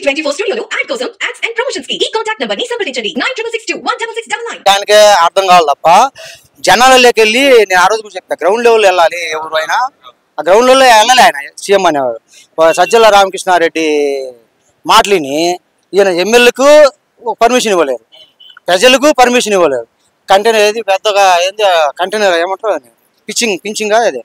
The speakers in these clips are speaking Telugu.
ట్వంటీ ఫోర్ స్టూడియోలో యాడ్ కోసం యాడ్స్ అండ్ ప్రమోషన్స్ కి ఈ కాంటాక్ట్ నంబర్ ని సంప్రదించండి nine triple six two one double six double nine దానికే అర్థం కావాలి తప్ప జనాలలోకి వెళ్ళి నేను ఆ రోజు కూడా చెప్పా గ్రౌండ్ లెవెల్ వెళ్ళాలి ఎవరు అయినా ఆ గ్రౌండ్ లెవెల్లో వెళ్ళలే ఆయన సీఎం అనేవాడు ఓ సజ్జల రామకృష్ణారెడ్డి మాటలిని ఈయన ఎమ్మెల్యేకు పర్మిషన్ ఇవ్వలేరు ప్రజలకు పర్మిషన్ ఇవ్వలేరు కంటైనర్ ఏది పెద్దగా ఏంది కంటైనర్ ఏమంటారు అది పిచ్చింగ్ పించింగా అది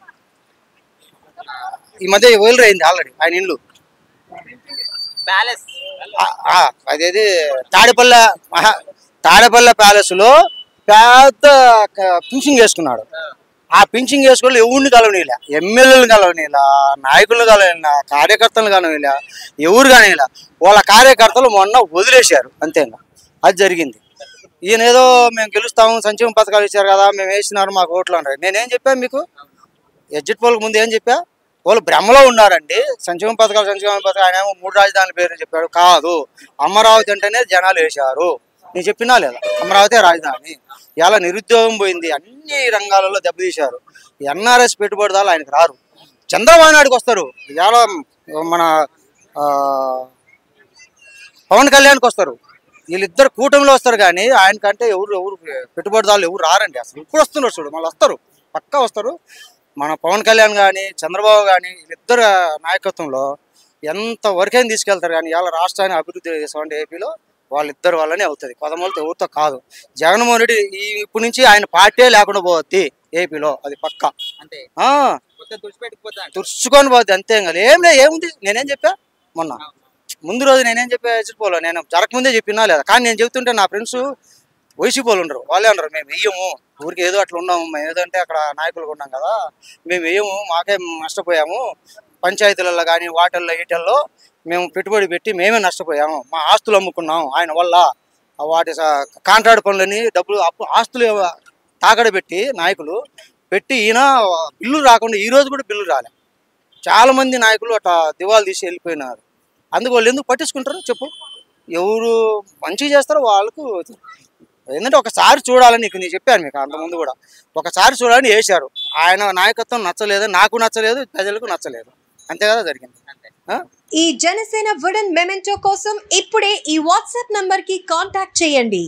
ఈ మధ్య వైలర్ అయింది ఆల్రెడీ ఆయన ఇల్లు ప్యాలెస్ ఆ- ఆ, అదేది తాడేపల్లె ఆహా, తాడేపల్లె ప్యాలెస్ లో పెద్ద క- పింఛింగ్ వేసుకున్నాడు ఆ పింఛింగ్ వేసుకొని ఎవరిని కలవనీలా ఎమ్మెల్యేలు కలవనీలా నాయకులను కలవనీలా కార్యకర్తలను కలవనీలా ఎవరు కానీలా వాళ్ళ కార్యకర్తలు మొన్న వదిలేశారు అంతేగా అది జరిగింది ఈయన ఏదో మేము గెలుస్తాము సంక్షేమ పథకాలు ఇచ్చారు కదా మేము వేసినారు మాకు ఓట్లు అన్నారు నేనేం చెప్పాను మీకు ఎగ్జిట్ పోల్కి ముందు ఏం చెప్పా వాళ్ళు భ్రమలో ఉన్నారండి సంక్షేమ పథకాలు సంక్షేమ పథకాలు ఆయన ఏమో మూడు రాజధానుల పేరు చెప్పాడు కాదు అమరావతి అంటేనే జనాలు వేశారు నేను చెప్పినా లేదా అమరావతి రాజధాని ఇలా నిరుద్యోగం పోయింది అన్ని రంగాలలో దెబ్బతీశారు ఎన్ఆర్ఎస్ పెట్టుబడిదారులు ఆయనకు రారు చంద్రబాబు నాయుడుకి వస్తారు ఇలా మన ఆ, పవన్ కళ్యాణ్కి వస్తారు వీళ్ళిద్దరు కూటమిలో వస్తారు కానీ ఆయనకంటే ఎవరు ఎవరు పెట్టుబడిదారులు ఎవరు రారండి అసలు ఇప్పుడు వస్తున్నారు చూడు మళ్ళీ వస్తారు పక్కా వస్తారు మన పవన్ కళ్యాణ్ కానీ చంద్రబాబు కానీ వీళ్ళిద్దరు నాయకత్వంలో ఎంత వరకైనా తీసుకెళ్తారు కానీ ఇవాళ రాష్ట్రాన్ని అభివృద్ధి చేసామంటే ఏపీలో వాళ్ళిద్దరు వల్లనే అవుతుంది పదమూలతో ఎవరితో కాదు జగన్మోహన్ రెడ్డి ఈ ఇప్పటి నుంచి ఆయన పార్టీ లేకుండా పోవద్ది ఏపీలో అది పక్క అంతే ఆ, మొత్తం తుడిచిపెట్టుకుపోతా తుడుచుకొని పోద్ది అంతే ఇంకా ఏం లేదు ఏముంది నేనేం చెప్పా మొన్న ముందు రోజు నేనేం చెప్పా ఎచ్చిపోలే నేను జరగకముందే చెప్పినా లేదా కానీ నేను చెప్తుంటే నా ఫ్రెండ్స్ వైసీపీ వాళ్ళు ఉండరు వాళ్ళే ఉండరు మేము వెయ్యము ఊరికి ఏదో అట్లా ఉన్నాము మేము ఏదంటే అక్కడ నాయకులు ఉన్నాం కదా మేము వెయ్యము మాకే నష్టపోయాము పంచాయతీలలో కానీ వాటల్లో ఈటల్లో మేము పెట్టుబడి పెట్టి మేమే నష్టపోయాము మా ఆస్తులు అమ్ముకున్నాం ఆయన వల్ల ఆ వాటి స- కాంట్రాక్ట్ పనులని డబ్బులు అప్పు ఆస్తులు తాకడ పెట్టి నాయకులు పెట్టి ఈయన బిల్లు రాకుండా ఈ రోజు కూడా బిల్లు రాలే చాలా మంది నాయకులు అట్లా దివాలు తీసి వెళ్ళిపోయినారు అందుకు వాళ్ళు ఎందుకు పట్టించుకుంటారు చెప్పు ఎవరు మంచిగా చేస్తారో వాళ్ళకు ఏంటంటే ఒకసారి చూడాలని నీకు నేను చెప్పాను మీకు అంతకుముందు కూడా ఒకసారి చూడాలని వేశారు ఆయన నాయకత్వం నచ్చలేదు నాకు నచ్చలేదు ప్రజలకు నచ్చలేదు అంతే కదా జరిగింది ఆ? ఈ జనసేన వుడెన్ మెమెంటో కోసం ఇప్పుడే ఈ వాట్సాప్ నంబర్ కి కాంటాక్ట్ చేయండి